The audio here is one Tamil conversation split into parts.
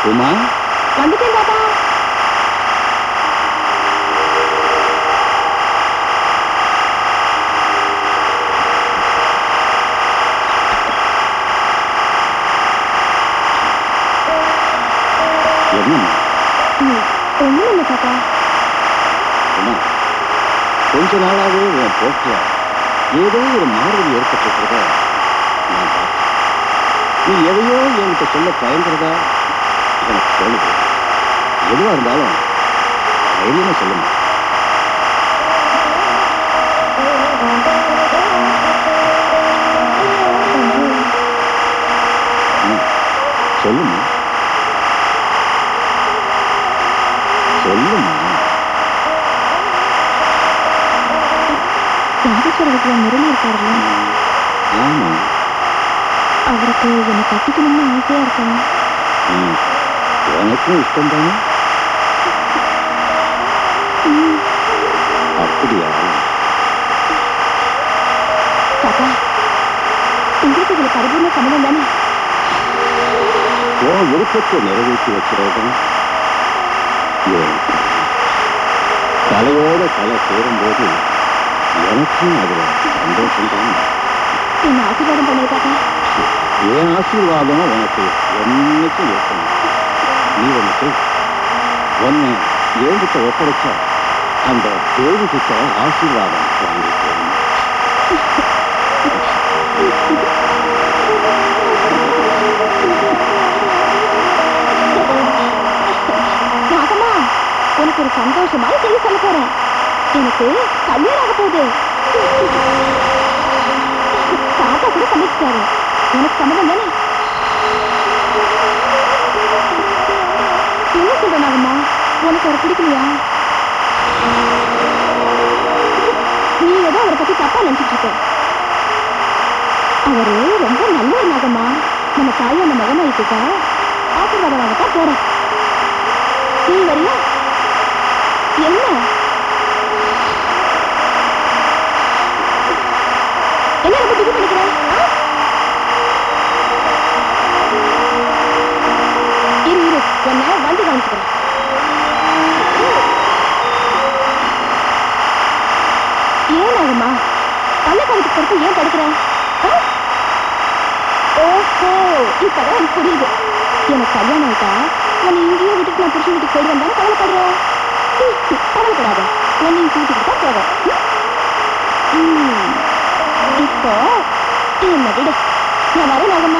உமா வந்துட்டேன் தாத்தா என்னம்மா ஒண்ணும் இல்லை தாத்தா உமா கொஞ்ச நாளாவே உன் போக்குல ஏதோ ஒரு மாறுதல் ஏற்பட்டிருக்கிறத நான் பார்த்தேன் நீ எதையோ என்கிட்ட சொல்ல பயங்கிறதா எனக்கு தோணுது எதுவா இருந்தாலும் தைரியமா சொல்லுமா ம், சொல்லுமா சொல்லுமா நாகேஸ்வர வீட்டுல முரளி இருக்காருல்ல ஆமா அவருக்கு என்னை கட்டிக்கணும்னு ஆசையா இருக்காங்க ம், உனக்கும் இஷ்டம் தானே அப்படியா தாத்தா உங்களுக்கு இதுல பரிபூர்ண சம்மதம் தானே உன் விருப்பத்தை நிறைவேற்றி வச்சிருக்கணும் தலையோட தலை சேரும்போது எனக்கும் அது சந்தோஷம் தான் என்ன ஆசீர்வாதம் பண்ணது தாத்தா என் ஆசீர்வாதம் உனக்கு என்னைக்கும் இருக்கணும் நீ ஒன்று செய் உன்னை ஏழுகிட்ட ஒப்படைச்ச அந்த தேவி கிட்ட ஆசீர்வாதம் வாங்கிக்கணும் நாகம்மா உனக்கு ஒரு சந்தோஷமான செய்தி சொல்ல போறேன் எனக்கு கல்யாணம் ஆக போகுது தாத்தா கூட சமைச்சிட்டாரு உனக்கு சம்மதம் தானே என்ன சொல்ற நாகம்மா உனக்கு அவர் பிடிக்கலையா நீ ஏதோ அவரை பத்தி தப்பா நினைச்சிட்டு இருக்க அவரு ரொம்ப நல்லவர் நாகம்மா நம்ம தாய் அந்த மகனாயிட்டுக்கா ஆசீர்வாதம் வாங்கத்தான் போறேன் நீ வரியா என்ன என்ன ரொம்ப பிகு பண்ணிக்கிறேன் இரு இரு உன்னை வந்து கவனிச்சுக்கிறேன் ஏன் ஆகுமா பல்ல கவிக்கு பொறுத்து ஏன் தடுக்கிறேன் ஆ? ஓஹோ இப்பதான் எனக்கு புரியுது எனக்கு கல்யாணம் ஆயிட்டா உன்னை இங்கேயே விட்டுட்டு நான் புருஷன் வீட்டுக்கு போயிட்டு வந்தாலும் கவலைப்படுறேன் ம், கவலைப்படாத உன்னையும் கூட்டிட்டு தான் போவேன் ம்? ம், இப்போ என்ன விடு நான் வரேன் நாகம்மா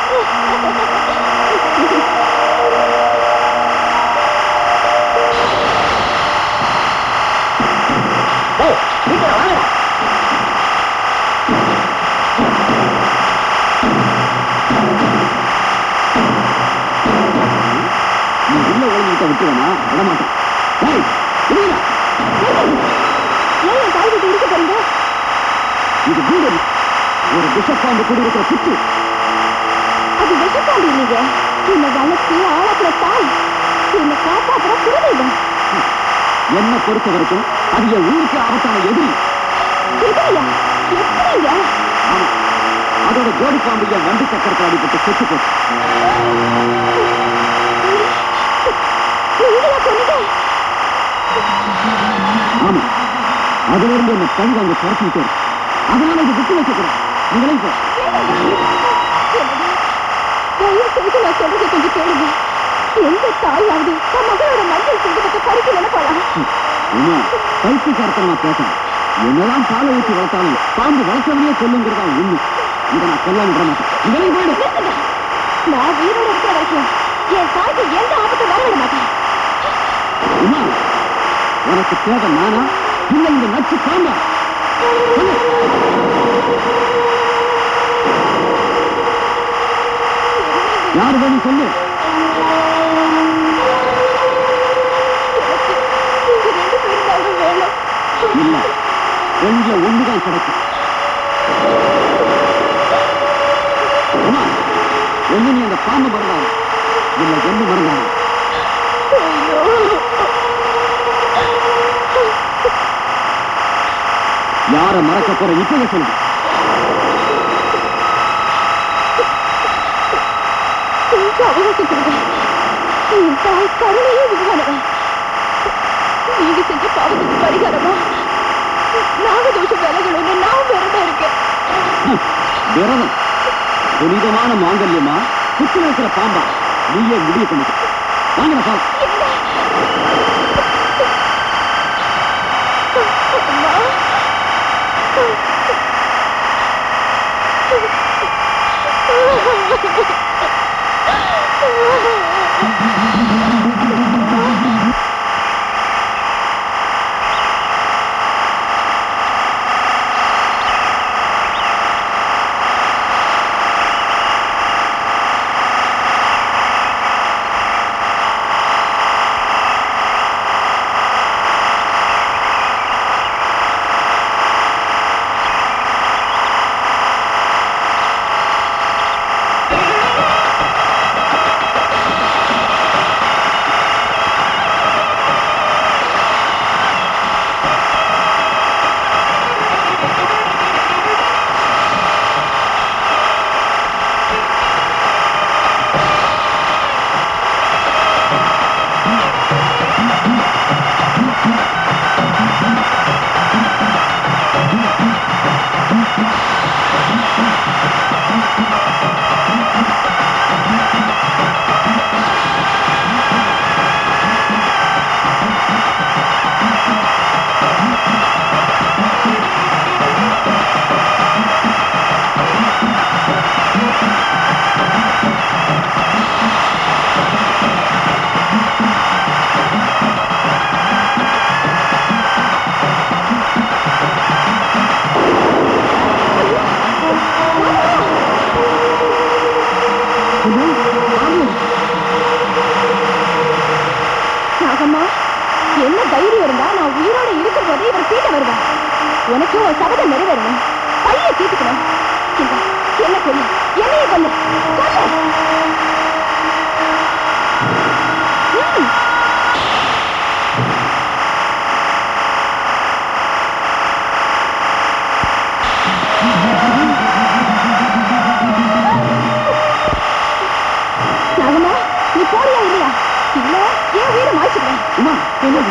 நீ உள்ள ஒழுங்கிட்ட விட்டுவேனா விட மாட்டேன் ஏய், இருடா. ஏன் என் தாய் வீட்டு இருக்க போறீங்க இது வீடு இல்ல. ஒரு விஷப்பாம்பு குடியிருக்கிற சுற்று அது விஷப்பாண்டி இல்லைங்க என்னை வளர்த்து ஆளாக்குற தாய் என்னை காப்பாற்றுற குருதெய்வம் என்ன பொறுத்த வரைக்கும் அது என் ஊருக்கு ஆபத்தான எதிரி எதிரியா எப்படிங்க ஆமா அதோட ஜோடி பாம்பு என் வண்டி சக்கரத்தில் அடிபட்டு செத்து போச்சு நீங்களா சொன்னீங்க ஆமா அதுல இருந்து என்ன பங்கு அங்க துரத்திட்டு அதனால இது விட்டு வைக்கக்கூடாது நீங்களே போ தயவு செய்து நான் சொல்றதை கொஞ்சம் கேளுங்க எந்த தாயாவது தன் மகளோட மஞ்சள் குங்குமத்தை பறிக்க நினைப்பாளா உமா பைத்தியக்காரத்தனமா பேசுறேன் என்னதான் பாலை ஊற்றி வளர்த்தாலும் பாம்பு வளர்த்தவனே கொல்லுங்கிறதா உண்மை இதை நான் கொல்லாம விட மாட்டேன் நீங்களே போயிடு நிறுத்துங்க. நான் உயிரோட இருக்கிற வரைக்கும் என் தாய்க்கு எந்த ஆபத்தும் வர விட மாட்டேன் உமா உனக்கு தேவை நானா இல்ல இந்த நச்சு பாம்பா சொல்லு. யார் வேணும் சொல்லு நீங்க ரெண்டு பேரும் தாங்க வேணும் இல்ல ரெண்டுல ஒண்ணுதான் கிடைக்கும் உமா ஒண்ணு நீ அந்த பாம்பு மறந்தாரு இல்ல என்ன மறந்தாரு ஐயோ யார மறக்க போற இப்பவே சொல்லு கொஞ்சம் அவகாசம் கொடுங்க என் தாய் கருணையே உருவானவன் நீங்க செஞ்ச பாவத்துக்கு பரிகாரமா நாகதோஷம் விலகணும்னு நான் விரதம் இருக்கேன் விரதம் புனிதமான மாங்கல்யமா சுத்தி இருக்கிற பாம்பா நீயே முடிவு பண்ணிக்க வாங்கின பா நாகம்மா என்ன தைரியம் இருந்தா நான் உயிரோட இருக்கும் போதே இவர் சீட்ட வருவேன் உனக்கு ஒரு சபதம் நிறைவேறணும் பைய தீட்டுக்கணும் இந்த என்ன கொல்லு என்னைய கொல்லு கொல்லு ம். நாகம்மா நீ போறியா இல்லையா இல்ல ஏன் வீடு மாய்ச்சிக்கிறேன் உமா என்னது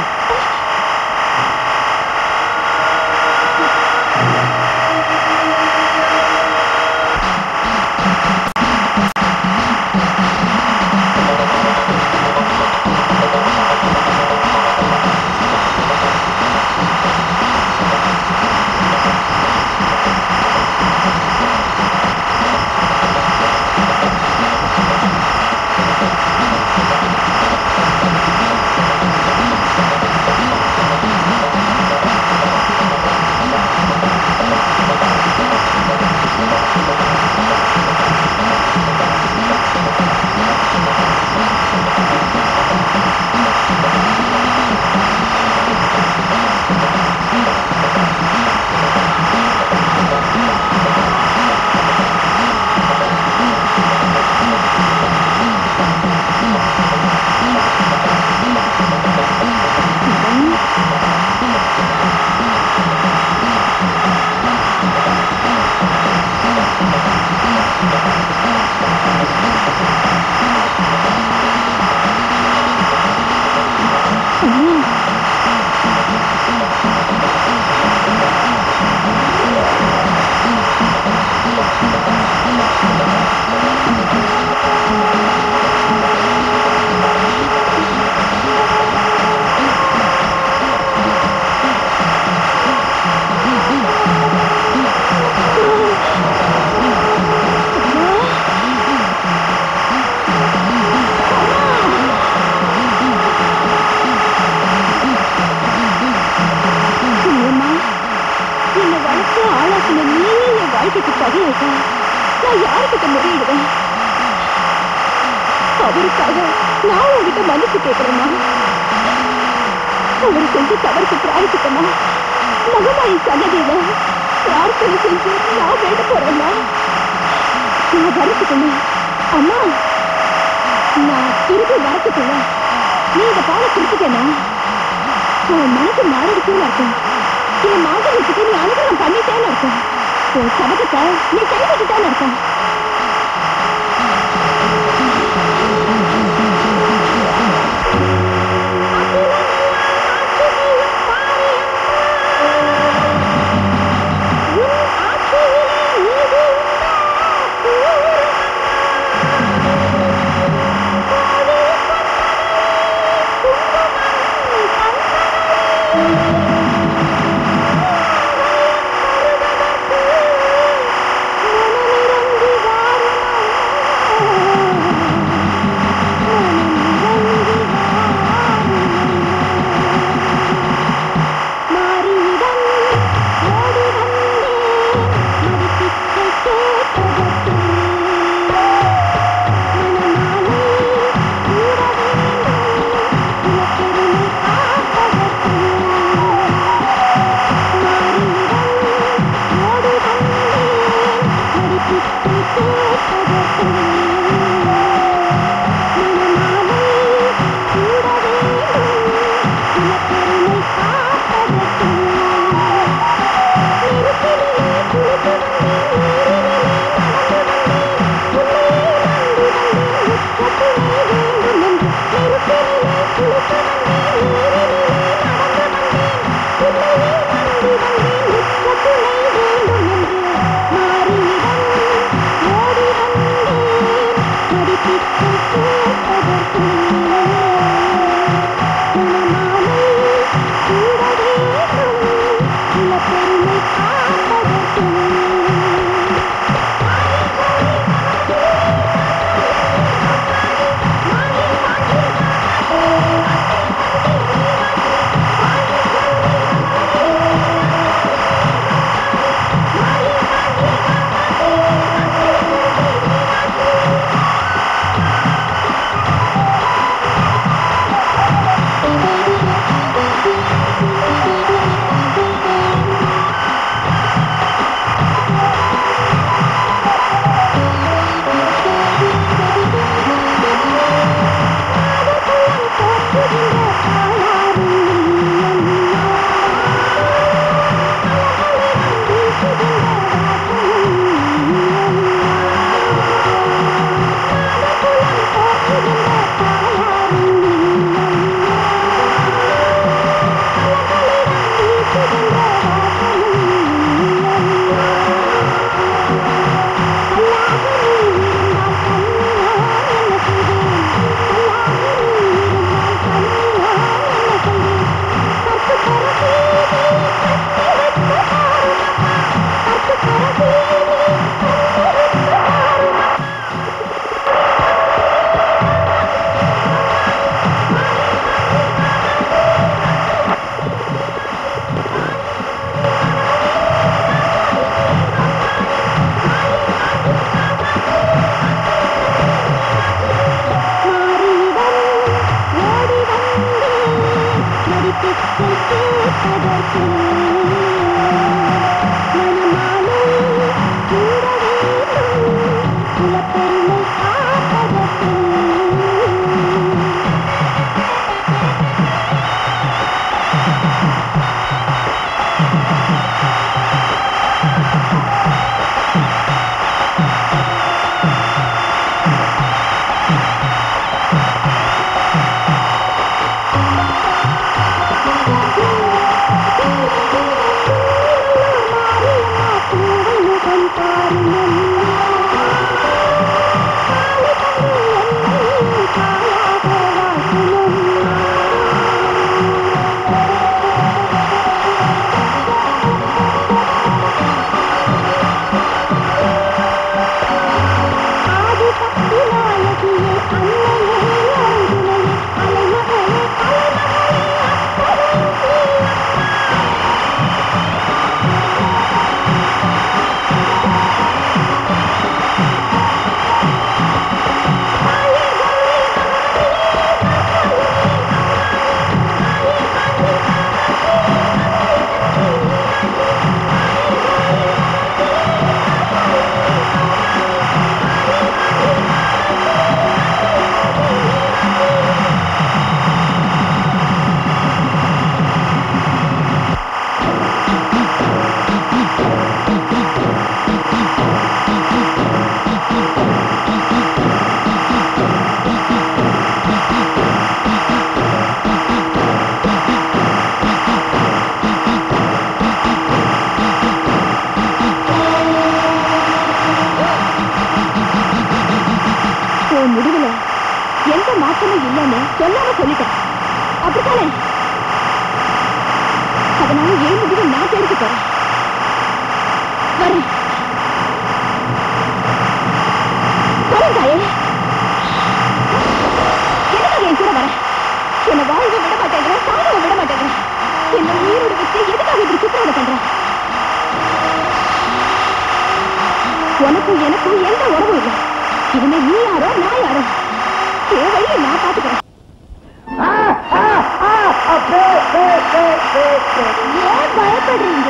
ஏம்மா, என்னை வளர்த்து ஆளாக்குன நீயே என் வாழ்க்கைக்கு பதிலாயிட்டா நான் யாருக்கிட்ட முறையிடுவேன் அவருக்காக நான் உங்ககிட்ட மன்னிப்பு கேட்கிறேம்மா அவர் செஞ்ச தவறுக்கு பிரார்த்திக்கமா மகமாயின் சன்னதியில பிரார்த்தனை செஞ்சு நான் வேண்ட போறேம்மா நான் வரத்துக்குள்ள அம்மா நான் திருப்பி வரத்துக்குள்ள நீ இந்த பாலை குடிச்சுட்டேனா உன் மனசு மாறிடுச்சுன்னு அர்த்தம் என் மாங்கல்யத்துக்கு நீ அனுகிரகம் பண்ணிட்டேன்னு அர்த்தம் உன் சபதத்தை நீ கைவிட்டுட்டேன்னு அர்த்தம் மாற்றமும் இல்லைன்னு சொல்லாம சொல்லிட்டேன் அப்படித்தானே அதனால ஏன் முடிவை நான் தேடிக்க போறேன் வரேன் வரேன் தாயே எதுக்காக என் கூட வர என்னை வாழ்க விட மாட்டேங்கிற சாதகம் விட மாட்டேங்கிற என்ன உயிரோட வச்சு எதுக்காக இப்படி சித்திரவதை பண்ற உனக்கும் எனக்கும் எந்த உறவும் இல்லை இனிமே நீ யாரோ நான் யாரோ என் வழியை நான் பாத்துக்கிறேன் ஏன் பயப்படுறீங்க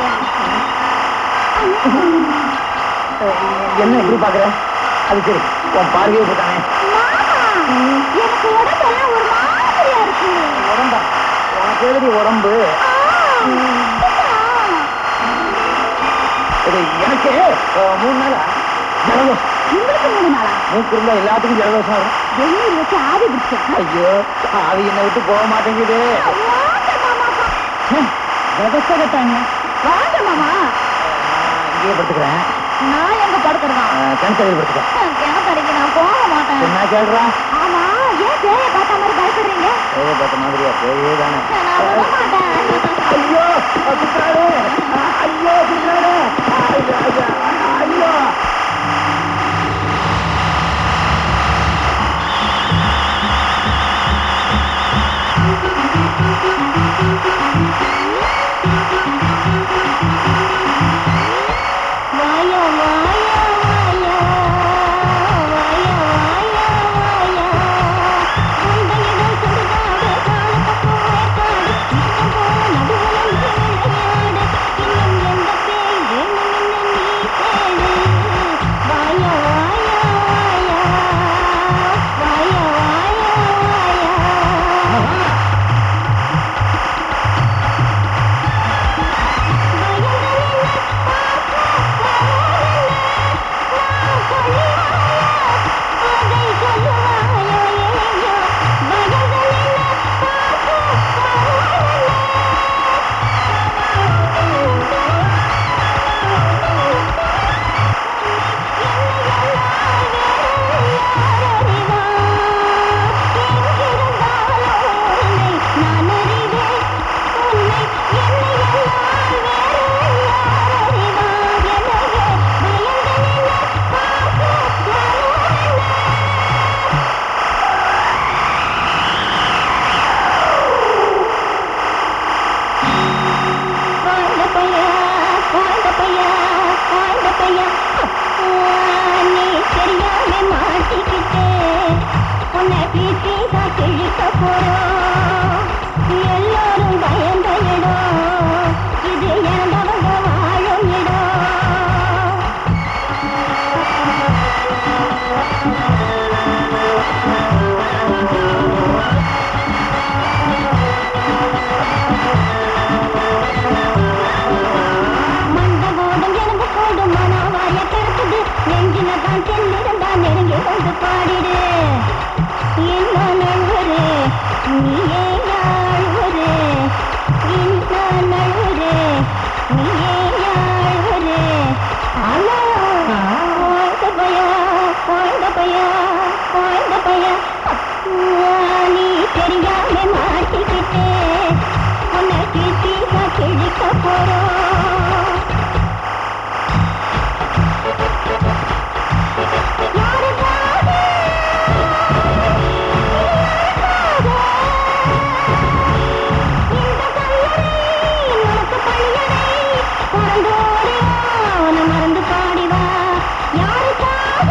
என்ன எப்படி பாக்குற அது சரி உன் பார்வையே போட்டானே மாமா எனக்கு உடம்பெல்லாம் ஒரு மாதிரியா இருக்கு உடம்பா உனக்கு எழுதி உடம்பு இது எனக்கு அஹ், மூணு நாளா ஜலதோஷம் உங்களுக்கு மூணு நாளா மூக்கு இருந்தா எல்லாத்துக்கும் ஜலதோஷம் வரும் வெந்நீர் வச்சு ஆவி பிடிச்சேன் ஐயோ அது என்னை விட்டு போக மாட்டேங்குது வாங்க மாமா விவசாய கட்டாங்க வாங்க மாமா நான் இங்கேயே படுத்துக்கிறேன் நான் எங்க படுக்கிறதா கிணத்துல படுத்துக்க கிணத்தடிக்கு நான் போக மாட்டேன் நான் கேள்றா ஆமா ஏன் பேயை பார்த்த மாதிரி பயப்படுறீங்க பேய பார்த்த மாதிரியா பேயே தானே நான் விட மாட்டேன் ஐயோ சுற்றாடு ஐயோ சுற்றாடு ஐயோ ஐயோ ஐயோ வாயா வாயா வாயா வாயா வாயா வாயா உண்டையிடம் சுடுகாடு காலத்த போயக்காடு இஷ்டம் போல நடுவுல நீ விளையாடு இன்னும் எந்த பேய் வேணும்னு நீ தேடு வாயா வாயா வாயா வாயா வாயா வாயா நான் அறிவேன் உன்னை என்னை எல்லாம் வேறு யார் அறிவார் எனவே பயந்து நின்று பார்க்க மனமில்லை. வாழ்ந்த பையா வாழ்ந்த பையா வாழ்ந்த பையா அப்பா, நீ தெரியாம மாட்டிக்கிட்டே உன்னை பீட்டிதா கிழிக்க போறோம் எல்லாரும் பயந்த இடம் இது இறந்தவங்க வாழும் இடம் மண்டபோடும் எலும்பு கூடும் மனோவாய கிடக்குது நெஞ்சில தான் செல்லிருந்தா நெருங்கி வந்து பாடிடு என்ன நழுவரு நீயே யாழ்வரு என்ன நழுவரு நீயே யாழ்வரு ஆனா வாழ்ந்த பையா வாழ்ந்த பையா வாழ்ந்த பையா அப்பா, நீ தெரியாம மாட்டிக்கிட்டே உன்னை கிட்டீசா கிழிக்க போறோம் யாருக்காக இந்த கல்லறை உனக்கு பழியடை பிறந்தோடி அவனை மறந்து பாடிவா யாருக்காக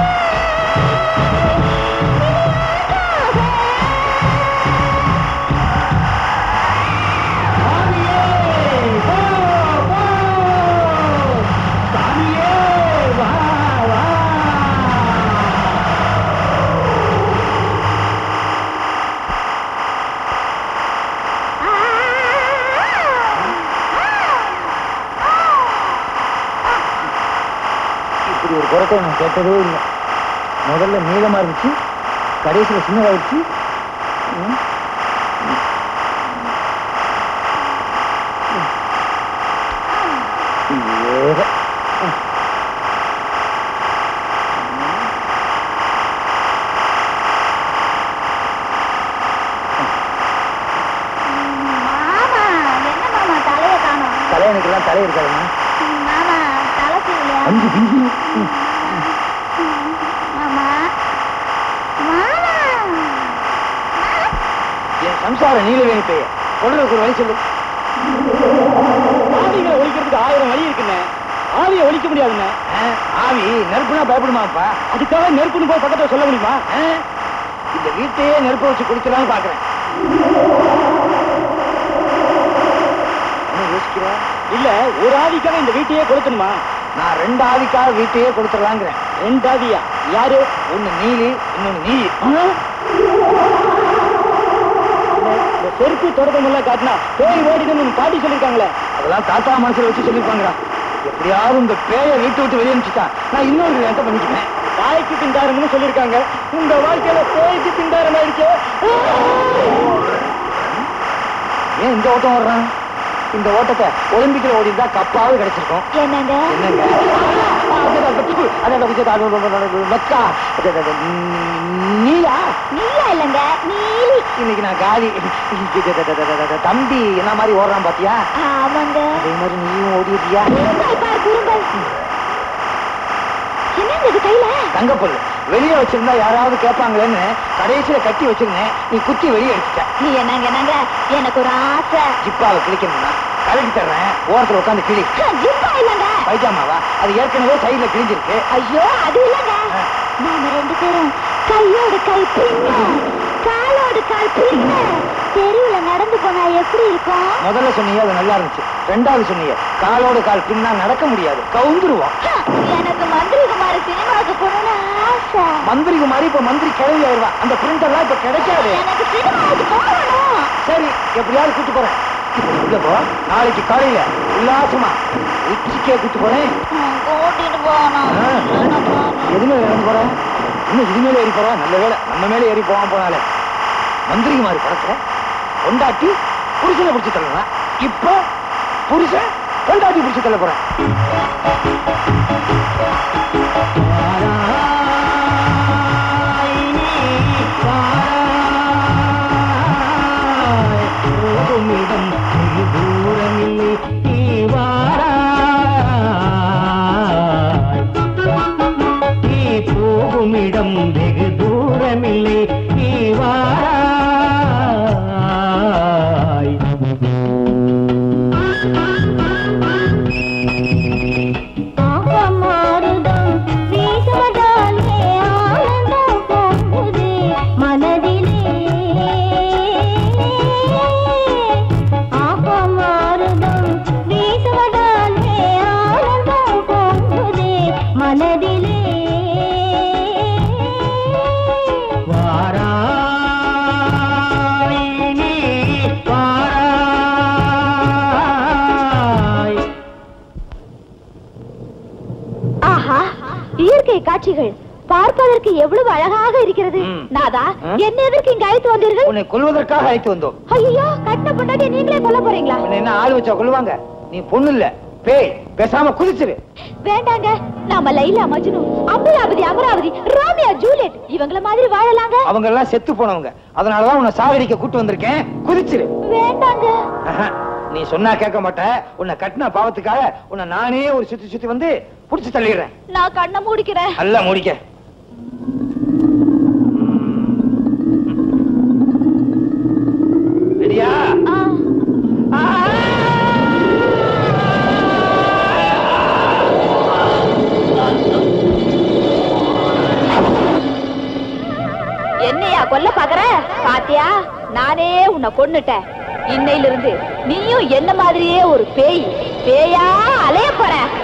இப்படி ஒரு குரத்தை நான் கேட்டதே இல்லை முதல்ல நீளமா இருந்துச்சு கடைசியில சின்னதாயிடுச்சு ம். ஏக. மாமா என்ன மாமா தலைய காணோம் தலையனுக்கெல்லாம் தலை இருக்காதுமா மாமா தலை சீவலையா அஞ்சு பிஞ்சு ம். மாமா மாமா என் சம்சார நீலவேணி பெய்ய கொள்றதுக்கு ஒரு வழி சொல்லு ஆவிகளை ஒழிக்கிறதுக்கு ஆயிரம் வழி இருக்குண்ணே ஆவியை ஒழிக்க முடியாதுண்ணே ஆ, ஆவி நெருப்புனா பயப்படுமாப்பா அதுக்காக நெருப்புன்னு போய் பக்கத்துல சொல்ல முடியுமா ஆ, இந்த வீட்டையே நெருப்பு வச்சு குடிக்கலாம்னு பாக்குறேன் என்ன யோசிக்கிற இல்ல ஒரு ஆவிக்காக இந்த வீட்டையே கொடுக்கணுமா நான் ரெண்டு ஆவிக்காக வீட்டையே கொடுத்துடலாங்கிறேன் ரெண்டு ஆவியா யாரு ஒண்ணு நீலி இன்னொன்னு நீ இந்த செருப்பு தொடக்கம் எல்லாம் காட்டினா பேய் ஓடிடுன்னு பாட்டி சொல்லிருக்காங்களே அதெல்லாம் தாத்தா மனசுல வச்சு சொல்லிருப்பாங்கடா எப்படியாவது இந்த பேய வீட்டை விட்டு வெளியே அனுப்பிச்சுட்டா நான் இன்னொரு வேட்டை பண்ணிக்குவேன் தாய்க்கு திண்டாரம்னு சொல்லிருக்காங்க உங்க வாழ்க்கையில பேய்க்கு திண்டாரம் ஆயிடுச்சு ஏன் இந்த ஓட்டம் வர்றான் இந்த ஓட்டத்தை ஒலிம்பிக்ல ஓடி இருந்தா கப்பாவது கிடைச்சிருக்கும் என்னங்க என்னங்க ஆ, அது, அது, அது, அது, அது, அது, அது, அது, அது, அது, மக்கா அது, அது, அது, நீயா நீயா இல்லங்க நீலி இன்னைக்கு நான் காலி தம்பி என்ன மாதிரி ஓடுறான் பாத்தியா ஆமாங்க அதே மாதிரி நீயும் ஓடிடுறியா குறும்பல் பார் குறும்பல் என்னங்க இது கையில தங்கப்பொருள் வெளியே வச்சிருந்தா யாராவது கேட்பாங்களேன்னு கடைசியில கட்டி வச்சிருந்தேன் நீ குத்தி வெளியே அடிச்சிட்ட நீ என்னங்க என்னங்க எனக்கு ஒரு ஆசை ஜிப்பாவை கிழிக்கணும்னா கலட்டி தர்றேன் ஓரத்துல உட்காந்து கிளி ஜிப்பா இல்லங்க பைஜாமாவா அது ஏற்கனவே சைடுல கிழிஞ்சிருக்கு ஐயோ அது இல்லங்க ஆ. நாம ரெண்டு பேரும் கையோடு கை பின்ன காலோடு கால் பின்ன தெருவுல நடந்து போனா எப்படி இருக்கும் முதல்ல சொன்னீங்க அது நல்லா இருந்துச்சு ரெண்டாவது சொன்னீங்க காலோடு கால் பின்னா நடக்க முடியாது கவுந்துருவோம் ஹ, எனக்கு மந்திரி குமார சினிமாவுக்கு போகணும்னு ஆசை மந்திரி குமாரி இப்ப மந்திரி கிளவி ஆயிடுவா அந்த பிரிண்ட் எல்லாம் இப்ப கிடைக்காது எனக்கு சினிமாவுக்கு போகணும் சரி எப்படியாவது கூட்டு போறேன் இப்ப உள்ள போ நாளைக்கு காலையில உல்லாசமா உச்சிக்கே கூட்டு போறேன் ம், கூட்டிட்டு போகணும் ஆ. இல்லைன்னா போகணும். எது மேல இறந்து போற இன்னும் இது மேல ஏறி போற நல்ல வேளை நம்ம மேல ஏறி போவான் போனாலே மந்திரி மாதிரி படத்துல பொண்டாட்டி புருஷனை பிடிச்சு தள்ளலாம் இப்போ புருஷன் பொண்டாட்டி பிடிச்சு தள்ள போறேன் போகுமிடம் வெகு தூரமில்லை நீ வாராய் நீ போகுமிடம் வெகு தூரமில்லை நீ வாராய் ஆகமாறுதம் வீசுவதாலே ஆனந்தம் பொங்குது மனதிலே ஆகமாறுதம் வீசுவதாலே ஆனந்தம் பொங்குது மனதிலே வாராய் நீ வாராய் ஆஹா இயற்கை காட்சிகள் பார்ப்பதற்கு எவ்வளவு அழகாக இருக்கிறது ம். நாதா ஆ? என்ன எதற்கு இங்க அழைத்து வந்தீர்கள் உன்னை கொல்வதற்காக அழைத்து வந்தோம் ஐயோ கட்ட பொண்டாட்டி நீங்களே கொல்ல போறீங்களா உன்னை என்ன ஆள் வச்சா கொல்லுவாங்க நீ பொண்ணு இல்ல பேய் பேசாம குதிச்சிரு வேண்டாங்க நாம லைலா மஜ்னு அம்பலாவதி அமராவதி ரோமியோ ஜூலியட் இவங்கள மாதிரி வாழலாங்க அவங்க எல்லாம் செத்து போனவங்க அதனாலதான் உன்னை சாகடிக்க கூட்டு வந்திருக்கேன் குதிச்சிரு வேண்டாங்க ஆஹா, நீ சொன்னா கேட்க மாட்ட உன்னை கட்டின பாவத்துக்காக உன்னை நானே ஒரு சுத்தி சுத்தி வந்து புடிச்சு தள்ளிடுறேன் நான் கண்ணை மூடிக்கிறேன் நல்லா முடிக்க ரெடியா ஆ, என்னையா கொல்ல பாக்குற பாத்தியா நானே உன்னை கொன்னுட்டேன் இன்னையிலிருந்து நீயும் என்ன மாதிரியே ஒரு பேய் பேயா அலைய போற